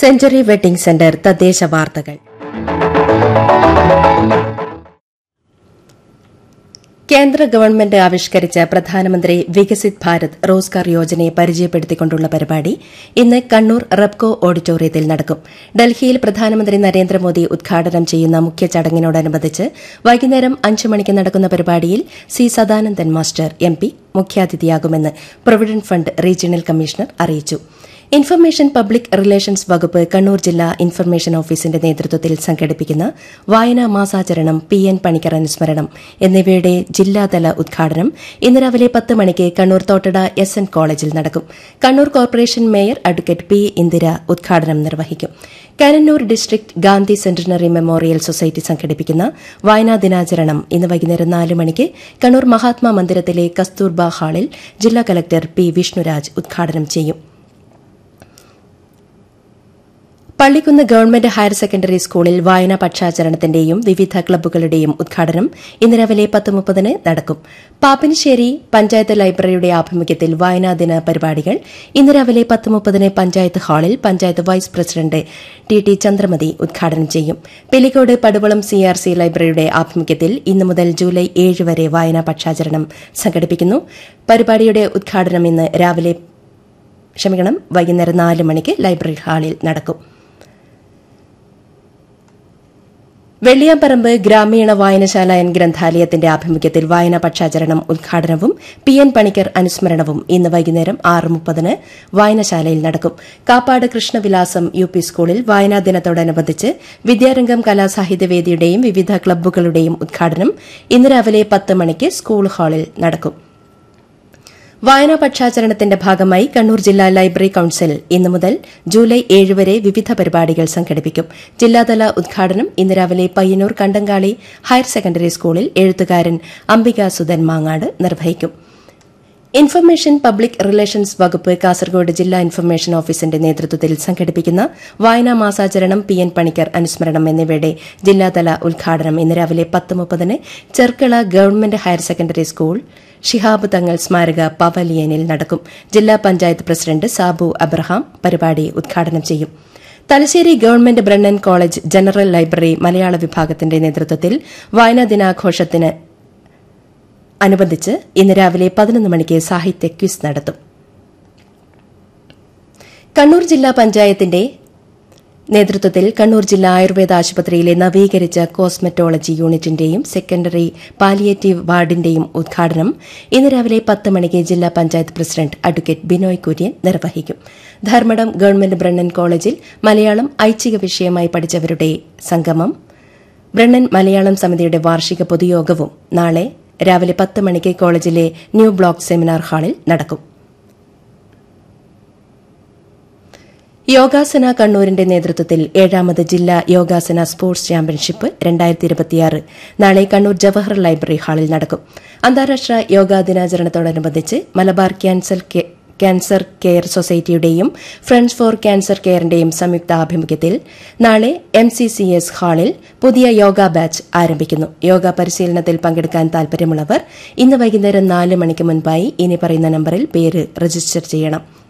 century wedding centre തദ്ദേശ വാർത്തകൾ കേന്ദ്ര ഗവൺമെന്റ് ആവിഷ്കരിച്ച പ്രധാനമന്ത്രി വികസിത് ഭാരത് റോസ്ഗാർ യോജനയെ പരിചയപ്പെടുത്തിക്കൊണ്ടുള്ള പരിപാടി ഇന്ന് കണ്ണൂർ റെപ്കോ ഓഡിറ്റോറിയത്തിൽ നടക്കും ഡൽഹിയിൽ പ്രധാനമന്ത്രി നരേന്ദ്രമോദി ഉദ്ഘാടനം ചെയ്യുന്ന മുഖ്യ ചടങ്ങിനോടനുബന്ധിച്ച് വൈകുന്നേരം അഞ്ച് മണിക്ക് നടക്കുന്ന പരിപാടിയിൽ C Sadanandan master M P മുഖ്യാതിഥിയാകുമെന്ന് പ്രൊവിഡന്റ് ഫണ്ട് റീജിയണൽ കമ്മീഷണർ അറിയിച്ചു ഇൻഫർമേഷൻ പബ്ലിക് റിലേഷൻസ് വകുപ്പ് കണ്ണൂർ ജില്ലാ ഇൻഫർമേഷൻ ഓഫീസിന്റെ നേതൃത്വത്തിൽ സംഘടിപ്പിക്കുന്ന വായനാ മാസാചരണം പി എൻ പണിക്കർ അനുസ്മരണം എന്നിവയുടെ ജില്ലാതല ഉദ്ഘാടനം ഇന്ന് രാവിലെ പത്ത് മണിക്ക് കണ്ണൂർ തോട്ടട എസ് എൻ കോളേജിൽ നടക്കും Kannur corporation mayor advocate P Indira ഉദ്ഘാടനം നിർവഹിക്കും Cannanore district Gandhi centenary memorial society സംഘടിപ്പിക്കുന്ന വായനാ ദിനാചരണം ഇന്ന് വൈകുന്നേരം നാല് മണിക്ക് കണ്ണൂർ മഹാത്മാ മന്ദിരത്തിലെ കസ്തൂർബ ഹാളിൽ ജില്ലാ കലക്ടർ പി വിഷ്ണുരാജ് ഉദ്ഘാടനം ചെയ്യും പള്ളിക്കുന്ന് ഗവൺമെന്റ് ഹയർ സെക്കൻഡറി സ്കൂളിൽ വായനാ പക്ഷാചരണത്തിന്റെയും വിവിധ ക്ലബ്ബുകളുടെയും ഉദ്ഘാടനം ഇന്ന് രാവിലെ പത്ത് മുപ്പതിന് നടക്കും പാപ്പിനിശ്ശേരി പഞ്ചായത്ത് ലൈബ്രറിയുടെ ആഭിമുഖ്യത്തിൽ വായനാ ദിന പരിപാടികൾ ഇന്ന് രാവിലെ പത്ത് മുപ്പതിന് പഞ്ചായത്ത് ഹാളിൽ panchayat vice president T T Chandramathi ഉദ്ഘാടനം ചെയ്യും Pilicode Paduvalam C R C ലൈബ്രറിയുടെ ആഭിമുഖ്യത്തിൽ ഇന്ന് മുതൽ ജൂലൈ ഏഴ് വരെ വായനാ പക്ഷാചരണം സംഘടിപ്പിക്കുന്നു പരിപാടിയുടെ ഉദ്ഘാടനം ഇന്ന് രാവിലെ ക്ഷമിക്കണം വൈകുന്നേരം നാല് മണിക്ക് ലൈബ്രറി ഹാളിൽ നടക്കും വെള്ളിയാമ്പറമ്പ് ഗ്രാമീണ വായനശാല എൻ ഗ്രന്ഥാലയത്തിന്റെ ആഭിമുഖ്യത്തിൽ വായനാ പക്ഷാചരണം ഉദ്ഘാടനവും പി എൻ പണിക്കർ അനുസ്മരണവും ഇന്ന് വൈകുന്നേരം ആറ് മുപ്പതിന് വായനശാലയിൽ നടക്കും കാപ്പാട് കൃഷ്ണവിലാസം യു പി സ്കൂളിൽ വായനാ ദിനത്തോടനുബന്ധിച്ച് വിദ്യാരംഗം കലാസാഹിത്യവേദിയുടെയും വിവിധ ക്ലബ്ബുകളുടെയും ഉദ്ഘാടനം ഇന്ന് രാവിലെ പത്ത് മണിക്ക് സ്കൂൾ ഹാളിൽ നടക്കും വായനാ പക്ഷാചരണത്തിന്റെ ഭാഗമായി കണ്ണൂർ ജില്ലാ ലൈബ്രറി കൌൺസിൽ ഇന്നു മുതൽ ജൂലൈ ഏഴ് വരെ വിവിധ പരിപാടികൾ സംഘടിപ്പിക്കും ജില്ലാതല ഉദ്ഘാടനം ഇന്ന് രാവിലെ പയ്യന്നൂർ കണ്ടങ്കാളി ഹയർ സെക്കൻഡറി സ്കൂളിൽ എഴുത്തുകാരൻ അംബിക സുധൻ മാങ്ങാട് നിർവഹിക്കും ഇൻഫർമേഷൻ പബ്ലിക് റിലേഷൻസ് വകുപ്പ് കാസർഗോഡ് ജില്ലാ ഇൻഫർമേഷൻ ഓഫീസിന്റെ നേതൃത്വത്തിൽ സംഘടിപ്പിക്കുന്ന വായനാ മാസാചരണം പി എൻ പണിക്കർ അനുസ്മരണം എന്നിവയുടെ ജില്ലാതല ഉദ്ഘാടനം ഇന്ന് രാവിലെ പത്ത് മുപ്പതിന് Cherkala government higher secondary school Shihab Thangal സ്മാരക പവലിയനിൽ നടക്കും ജില്ലാ പഞ്ചായത്ത് പ്രസിഡന്റ് സാബു അബ്രഹാം പരിപാടി ഉദ്ഘാടനം ചെയ്യും Thalassery government Brennen college general library Malayalam വിഭാഗത്തിന്റെ നേതൃത്വത്തിൽ വായനാ ദിനാഘോഷത്തിന് അനുബന്ധിച്ച് ഇന്ന് രാവിലെ പതിനൊന്ന് മണിക്ക് സാഹിത്യ ക്വിസ് നടത്തും കണ്ണൂർ ജില്ലാ പഞ്ചായത്തിന്റെ നേതൃത്വത്തിൽ കണ്ണൂർ ജില്ലാ ആയുർവേദ ആശുപത്രിയിലെ നവീകരിച്ച കോസ്മെറ്റോളജി യൂണിറ്റിന്റെയും സെക്കൻഡറി പാലിയേറ്റീവ് വാർഡിന്റെയും ഉദ്ഘാടനം ഇന്ന് രാവിലെ പത്ത് മണിക്ക് ജില്ലാ പഞ്ചായത്ത് പ്രസിഡന്റ് അഡ്വക്കേറ്റ് ബിനോയ് കുര്യൻ നിർവഹിക്കും ധർമ്മടം ഗവൺമെന്റ് ബ്രണ്ണൻ കോളേജിൽ മലയാളം ഐച്ഛിക വിഷയമായി പഠിച്ചവരുടെ സംഗമം ബ്രണ്ണൻ മലയാളം സമിതിയുടെ വാർഷിക പൊതുയോഗവും നാളെ രാവിലെ പത്ത് മണിക്ക് കോളേജിലെ ന്യൂ ബ്ലോക്ക് സെമിനാർ ഹാളിൽ നടക്കും യോഗാസന കണ്ണൂരിന്റെ നേതൃത്വത്തിൽ ഏഴാമത് ജില്ലാ യോഗാസന സ്പോർട്സ് ചാമ്പ്യൻഷിപ്പ് രണ്ടായിരത്തി ഇരുപത്തിയാറ് നാളെ കണ്ണൂർ ജവഹർ ലൈബ്രറി ഹാളിൽ നടക്കും അന്താരാഷ്ട്ര യോഗാ ദിനാചരണത്തോടനുബന്ധിച്ച് മലബാർ ക്യാൻസർ ക്യാൻസർ കെയർ സൊസൈറ്റിയുടെയും ഫ്രണ്ട്സ് ഫോർ ക്യാൻസർ കെയറിന്റെയും സംയുക്ത ആഭിമുഖ്യത്തിൽ നാളെ എം സി സി എസ് ഹാളിൽ പുതിയ യോഗ ബാച്ച് ആരംഭിക്കുന്നു യോഗ പരിശീലനത്തിൽ പങ്കെടുക്കാൻ താൽപര്യമുള്ളവർ ഇന്ന് വൈകുന്നേരം നാല് മണിക്ക് മുൻപായി ഇനി പറയുന്ന നമ്പറിൽ പേര് രജിസ്റ്റർ ചെയ്യണം